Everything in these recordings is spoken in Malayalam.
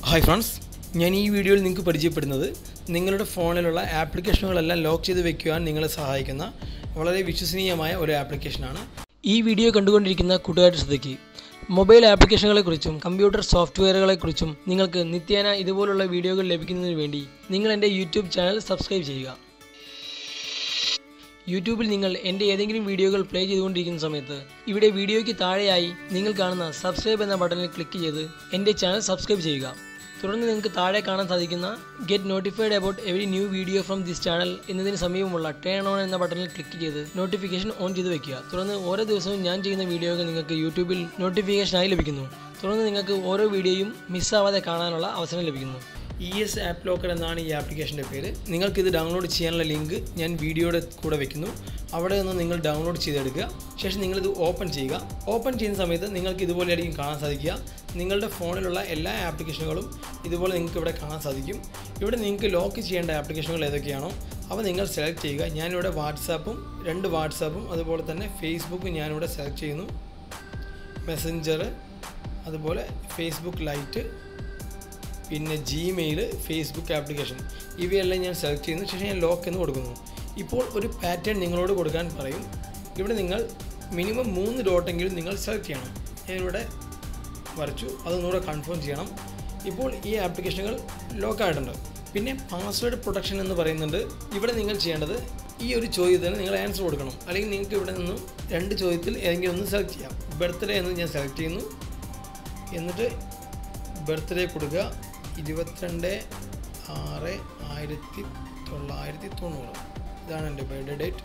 ഹായ് ഫ്രണ്ട്സ് ഞാൻ ഈ വീഡിയോയിൽ നിങ്ങൾക്ക് പരിചയപ്പെടുന്നത് നിങ്ങളുടെ ഫോണിലുള്ള ആപ്ലിക്കേഷനുകളെല്ലാം ലോക്ക് ചെയ്ത് വെക്കുവാൻ നിങ്ങളെ സഹായിക്കുന്ന വളരെ വിശ്വസനീയമായ ഒരു ആപ്ലിക്കേഷനാണ് ഈ വീഡിയോ കണ്ടുകൊണ്ടിരിക്കുന്ന കൂട്ടുകാരുടെ ശ്രദ്ധയ്ക്ക് മൊബൈൽ ആപ്ലിക്കേഷനുകളെക്കുറിച്ചും കമ്പ്യൂട്ടർ സോഫ്റ്റ്വെയറുകളെക്കുറിച്ചും നിങ്ങൾക്ക് നിത്യേന ഇതുപോലുള്ള വീഡിയോകൾ ലഭിക്കുന്നതിന് വേണ്ടി നിങ്ങൾ എൻ്റെ യൂട്യൂബ് ചാനൽ സബ്സ്ക്രൈബ് ചെയ്യുക യൂട്യൂബിൽ നിങ്ങൾ എൻ്റെ ഏതെങ്കിലും വീഡിയോകൾ പ്ലേ ചെയ്തുകൊണ്ടിരിക്കുന്ന സമയത്ത് ഇവിടെ വീഡിയോയ്ക്ക് താഴെയായി നിങ്ങൾ കാണുന്ന സബ്സ്ക്രൈബ് എന്ന ബട്ടണിൽ ക്ലിക്ക് ചെയ്ത് എൻ്റെ ചാനൽ സബ്സ്ക്രൈബ് ചെയ്യുക തുടർന്ന് നിങ്ങൾക്ക് താഴെ കാണാൻ സാധിക്കുന്ന get notified about every new video from this channel എന്നതിന് സമീപമുള്ള ടേൺ ഓൺ എന്ന ബട്ടണിൽ ക്ലിക്ക് ചെയ്ത് നോട്ടിഫിക്കേഷൻ ഓൺ ചെയ്ത് വെക്കുക തുടർന്ന് ഓരോ ദിവസവും ഞാൻ ചെയ്യുന്ന വീഡിയോകൾ നിങ്ങൾക്ക് യൂട്യൂബിൽ നോട്ടിഫിക്കേഷനായി ലഭിക്കുന്നു തുടർന്ന് നിങ്ങൾക്ക് ഓരോ വീഡിയോയും മിസ്സാവാതെ കാണാനുള്ള അവസരം ലഭിക്കുന്നു ഇ എസ് ആപ്പ് ലോക്കർ എന്നാണ് ഈ ആപ്ലിക്കേഷൻ്റെ പേര് നിങ്ങൾക്കിത് ഡൗൺലോഡ് ചെയ്യാനുള്ള ലിങ്ക് ഞാൻ വീഡിയോയുടെ കൂടെ വെക്കുന്നു അവിടെ നിന്ന് നിങ്ങൾ ഡൗൺലോഡ് ചെയ്തെടുക്കുക ശേഷം നിങ്ങളിത് ഓപ്പൺ ചെയ്യുക ഓപ്പൺ ചെയ്യുന്ന സമയത്ത് നിങ്ങൾക്ക് ഇതുപോലെ ആയിരിക്കും കാണാൻ സാധിക്കുക നിങ്ങളുടെ ഫോണിലുള്ള എല്ലാ ആപ്ലിക്കേഷനുകളും ഇതുപോലെ നിങ്ങൾക്ക് ഇവിടെ കാണാൻ സാധിക്കും ഇവിടെ നിങ്ങൾക്ക് ലോക്ക് ചെയ്യേണ്ട ആപ്ലിക്കേഷനുകൾ ഏതൊക്കെയാണോ അവ നിങ്ങൾ സെലക്ട് ചെയ്യുക ഞാനിവിടെ വാട്സാപ്പും രണ്ട് വാട്സാപ്പും അതുപോലെ തന്നെ ഫേസ്ബുക്കും ഞാനിവിടെ സെലക്ട് ചെയ്യുന്നു മെസ്സഞ്ചർ അതുപോലെ ഫേസ്ബുക്ക് ലൈറ്റ് പിന്നെ ജിമെയിൽ ഫേസ്ബുക്ക് ആപ്ലിക്കേഷൻ ഇവയെല്ലാം ഞാൻ സെലക്ട് ചെയ്യുന്നു ശേഷം ഞാൻ ലോക്ക് എന്ന് കൊടുക്കുന്നു ഇപ്പോൾ ഒരു പാറ്റേൺ നിങ്ങളോട് കൊടുക്കാൻ പറയും ഇവിടെ നിങ്ങൾ മിനിമം മൂന്ന് ഡോട്ടെങ്കിലും നിങ്ങൾ സെലക്ട് ചെയ്യണം ഞാനിവിടെ വരച്ചു അതൊന്നുകൂടെ കൺഫേം ചെയ്യണം ഇപ്പോൾ ഈ ആപ്ലിക്കേഷനുകൾ ലോക്കായിട്ടുണ്ട് പിന്നെ പാസ്വേഡ് പ്രൊട്ടക്ഷൻ എന്ന് പറയുന്നുണ്ട് ഇവിടെ നിങ്ങൾ ചെയ്യേണ്ടത് ഈ ഒരു ചോദ്യത്തിന് നിങ്ങൾ ആൻസർ കൊടുക്കണം അല്ലെങ്കിൽ നിങ്ങൾക്ക് ഇവിടെ നിന്നും രണ്ട് ചോദ്യത്തിൽ ഏതെങ്കിലും ഒന്ന് സെലക്ട് ചെയ്യാം ബർത്ത്ഡേ എന്ന് ഞാൻ സെലക്ട് ചെയ്യുന്നു എന്നിട്ട് ബർത്ത്ഡേ കൊടുക്കുക ഇരുപത്തിരണ്ട് ആറ് ആയിരത്തി തൊള്ളായിരത്തി തൊണ്ണൂറ് ഇതാണ് എൻ്റെ ബർത്ത്ഡേ ഡേറ്റ്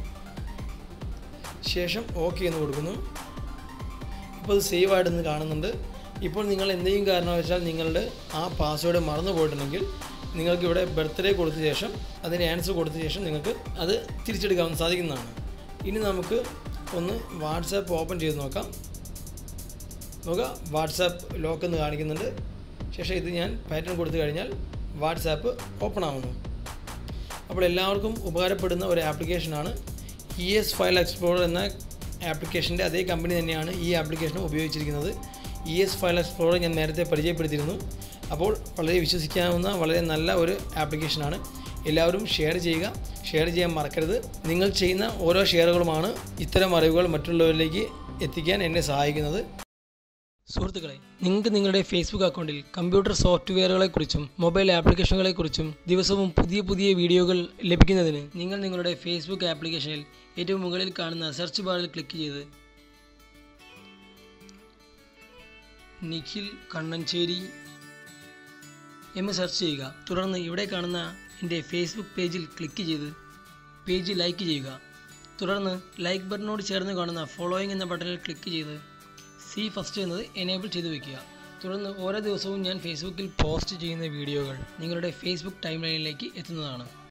ശേഷം ഓക്കെ എന്ന് കൊടുക്കുന്നു ഇപ്പോൾ അത് സേവ് ആയിട്ടെന്ന് കാണുന്നുണ്ട് ഇപ്പോൾ നിങ്ങൾ എന്തെങ്കിലും കാരണവശാൽ നിങ്ങളുടെ ആ പാസ്വേഡ് മറന്നു പോയിട്ടുണ്ടെങ്കിൽ നിങ്ങൾക്ക് ഇവിടെ ബർത്ത്ഡേ കൊടുത്ത ശേഷം അതിന് ആൻസർ കൊടുത്ത ശേഷം നിങ്ങൾക്ക് അത് തിരിച്ചെടുക്കാൻ സാധിക്കുന്നതാണ് ഇനി നമുക്ക് ഒന്ന് വാട്സാപ്പ് ഓപ്പൺ ചെയ്ത് നോക്കാം നോക്കുക വാട്സാപ്പ് ലോക്ക് എന്ന് കാണിക്കുന്നുണ്ട് ശേഷം ഇത് ഞാൻ പാറ്റേൺ കൊടുത്തു കഴിഞ്ഞാൽ വാട്സാപ്പ് ഓപ്പൺ ആവുന്നു അപ്പോൾ എല്ലാവർക്കും ഉപകാരപ്പെടുന്ന ഒരു ആപ്ലിക്കേഷനാണ് ഇ എസ് ഫയൽ എക്സ്പ്ലോറർ എന്ന ആപ്ലിക്കേഷൻ്റെ അതേ കമ്പനി തന്നെയാണ് ഈ ആപ്ലിക്കേഷനും ഉപയോഗിച്ചിരിക്കുന്നത് ഇ എസ് ഫയൽ എക്സ്പ്ലോറർ ഞാൻ നേരത്തെ പരിചയപ്പെടുത്തിയിരുന്നു അപ്പോൾ വളരെ വിശ്വസിക്കാവുന്ന വളരെ നല്ല ഒരു ആപ്ലിക്കേഷനാണ് എല്ലാവരും ഷെയർ ചെയ്യുക ഷെയർ ചെയ്യാൻ മറക്കരുത് നിങ്ങൾ ചെയ്യുന്ന ഓരോ ഷെയറുകളുമാണ് ഇത്തരം അറിവുകൾ മറ്റുള്ളവരിലേക്ക് എത്തിക്കാൻ എന്നെ സഹായിക്കുന്നത് സുഹൃത്തുക്കളെ നിങ്ങൾക്ക് നിങ്ങളുടെ ഫേസ്ബുക്ക് അക്കൗണ്ടിൽ കമ്പ്യൂട്ടർ സോഫ്റ്റ്വെയറുകളെക്കുറിച്ചും മൊബൈൽ ആപ്ലിക്കേഷനുകളെക്കുറിച്ചും ദിവസവും പുതിയ പുതിയ വീഡിയോകൾ ലഭിക്കുന്നതിന് നിങ്ങൾ നിങ്ങളുടെ ഫേസ്ബുക്ക് ആപ്ലിക്കേഷനിൽ ഏറ്റവും മുകളിൽ കാണുന്ന സെർച്ച് ബാറിൽ ക്ലിക്ക് ചെയ്ത് നിഖിൽ കണ്ണഞ്ചേരി എന്ന് സെർച്ച് ചെയ്യുക തുടർന്ന് ഇവിടെ കാണുന്ന എൻ്റെ ഫേസ്ബുക്ക് പേജിൽ ക്ലിക്ക് ചെയ്ത് പേജ് ലൈക്ക് ചെയ്യുക തുടർന്ന് ലൈക്ക് ബട്ടണോട് ചേർന്ന് കാണുന്ന ഫോളോയിങ് എന്ന ബട്ടണിൽ ക്ലിക്ക് ചെയ്ത് സി ഫസ്റ്റ് എന്നത് എനേബിൾ ചെയ്ത് വെക്കുക തുടർന്ന് ഓരോ ദിവസവും ഞാൻ ഫേസ്ബുക്കിൽ പോസ്റ്റ് ചെയ്യുന്ന വീഡിയോകൾ നിങ്ങളുടെ ഫേസ്ബുക്ക് ടൈം ലൈനിലേക്ക് എത്തുന്നതാണ്